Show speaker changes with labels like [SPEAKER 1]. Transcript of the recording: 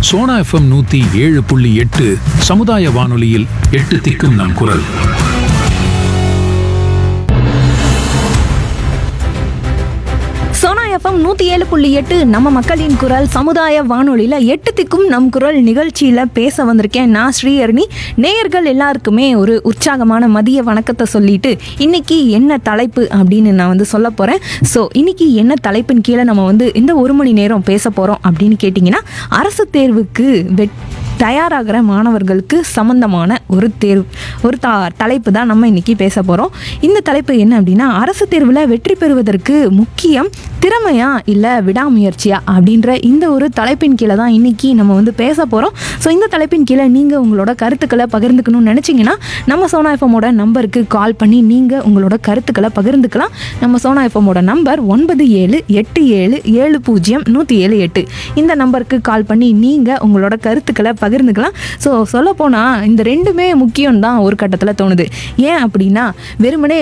[SPEAKER 1] Sona FM நூத்தி ஏழு புள்ளி எட்டு சமுதாய வானொலியில் எட்டு திக்கும் நம் குரல்
[SPEAKER 2] சோனா எஃப்எம் நூற்றி ஏழு புள்ளி எட்டு நம்ம மக்களின் குரல் சமுதாய வானொலியில் எட்டு திக்கும் நம் குரல் நிகழ்ச்சியில் பேச வந்திருக்கேன் நான் ஸ்ரீஹரணி நேயர்கள் எல்லாருக்குமே ஒரு உற்சாகமான மதிய வணக்கத்தை சொல்லிட்டு இன்னைக்கு என்ன தலைப்பு அப்படின்னு நான் வந்து சொல்ல போகிறேன் ஸோ இன்னைக்கு என்ன தலைப்பின் கீழே நம்ம வந்து இந்த ஒரு மணி நேரம் பேச போகிறோம் அப்படின்னு கேட்டிங்கன்னா அரசு தேர்வுக்கு வெட் தயாராகிற மாணவர்களுக்கு சம்பந்தமான ஒரு தேர்வு ஒரு த தலைப்பு தான் நம்ம இன்னைக்கு பேச போகிறோம் இந்த தலைப்பு என்ன அப்படின்னா அரசு தேர்வில் வெற்றி பெறுவதற்கு முக்கியம் திறமையா இல்லை விடாமுயற்சியா அப்படின்ற இந்த ஒரு தலைப்பின் கீழே தான் இன்னைக்கு நம்ம வந்து பேச போகிறோம் ஸோ இந்த தலைப்பின் கீழே நீங்கள் உங்களோட கருத்துக்களை பகிர்ந்துக்கணும்னு நினச்சிங்கன்னா நம்ம சோனா எஃப்எம்மோட நம்பருக்கு கால் பண்ணி நீங்கள் உங்களோட கருத்துக்களை பகிர்ந்துக்கலாம் நம்ம சோனா எஃப்எம்மோட நம்பர் ஒன்பது ஏழு எட்டு ஏழு ஏழு பூஜ்ஜியம் நூற்றி ஏழு எட்டு இந்த நம்பருக்கு கால் பண்ணி நீங்கள் உங்களோட கருத்துக்களை பகிர்ந்துக்கலாம் ஸோ சொல்லப்போனால் இந்த ரெண்டுமே முக்கியம் தான் ஒரு கட்டத்தில் தோணுது ஏன் அப்படின்னா வெறுமனே